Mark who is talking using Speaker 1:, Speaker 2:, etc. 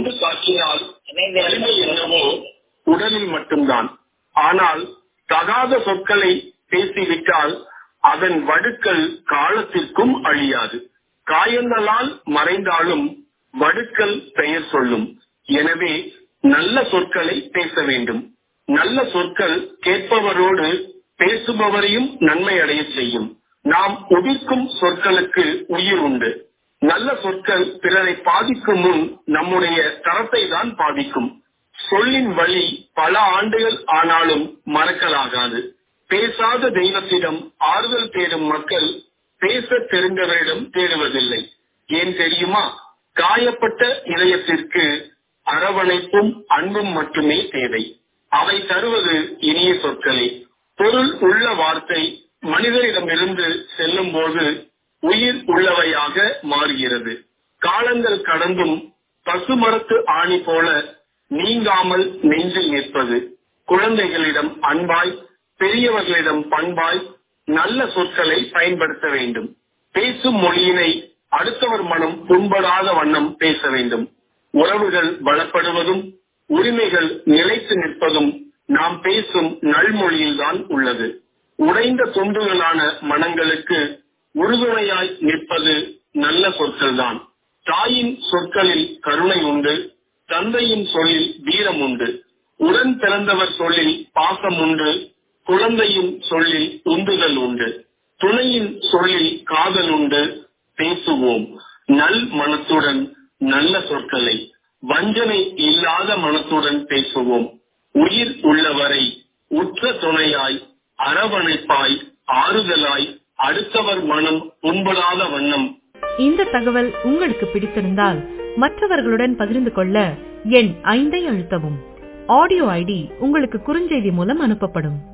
Speaker 1: கொண்டு தாக்கினால் வலிமை என்னவோ உடலில் மட்டும்தான் ஆனால் தகாத சொற்களை பேசிவிட்டால் அதன் வடுக்கள் காலத்திற்கும் அழியாது காயங்களால் மறைந்தாலும் வடுக்கள் பெயர் சொல்லும் எனவே நல்ல சொற்களை பேச வேண்டும் நல்ல சொற்கள் கேட்பவரோடு பேசுபவரையும் நன்மை அடைய செய்யும் நாம் உதிர்க்கும் சொற்களுக்கு உயிர் உண்டு நல்ல சொற்கள் பிறரை பாதிக்கும் முன் நம்முடைய தரத்தை தான் பாதிக்கும் சொல்லின் வழி பல ஆண்டுகள் ஆனாலும் மறக்கலாகாது பேசாத தெய்வத்திடம் ஆறுதல் தேடும் மக்கள் பேச தெரிந்தவரிடம் தேடுவதில்லை ஏன் தெரியுமா காயப்பட்ட இதயத்திற்கு அரவணைப்பும் அன்பும் மட்டுமே தேவை அவை தருவது இனிய சொற்களே பொருள் உள்ள வார்த்தை மனிதரிடமிருந்து செல்லும் போது உயிர் உள்ளவையாக மாறுகிறது காலங்கள் கடந்தும் பசுமரத்து ஆணி போல நீங்காமல் நெஞ்சில் நிற்பது குழந்தைகளிடம் அன்பாய் பெரியவர்களிடம் பண்பாய் நல்ல சொற்களை பயன்படுத்த வேண்டும் பேசும் மொழியினை அடுத்தவர் மனம் புண்படாத வண்ணம் பேச வேண்டும் உறவுகள் பலப்படுவதும் உரிமைகள் நிலைத்து நிற்பதும் நாம் பேசும் நல்மொழியில்தான் உள்ளது உடைந்த துண்டுகளான மனங்களுக்கு உறுதுணையாய் நிற்பது நல்ல சொற்கள்தான் தாயின் சொற்களில் கருணை உண்டு தந்தையின் சொல்லில் வீரம் உண்டு உடன் பிறந்தவர் சொல்லில் பாசம் உண்டு குழந்தையின் சொல்லில் உந்துதல் உண்டு துணையின் சொல்லில் காதல் உண்டு பேசுவோம் நல் மனத்துடன் நல்ல சொற்களை வஞ்சனை இல்லாத மனத்துடன் பேசுவோம் உயிர் உள்ளவரை உற்ற துணையாய் அரவணைப்பாய் ஆறுதலாய் அடுத்தவர் மனம் புண்படாத வண்ணம்
Speaker 2: இந்த தகவல் உங்களுக்கு பிடித்திருந்தால் மற்றவர்களுடன் பகிர்ந்து கொள்ள எண் ஐந்தை அழுத்தவும் ஆடியோ ஐடி உங்களுக்கு குறுஞ்செய்தி மூலம் அனுப்பப்படும்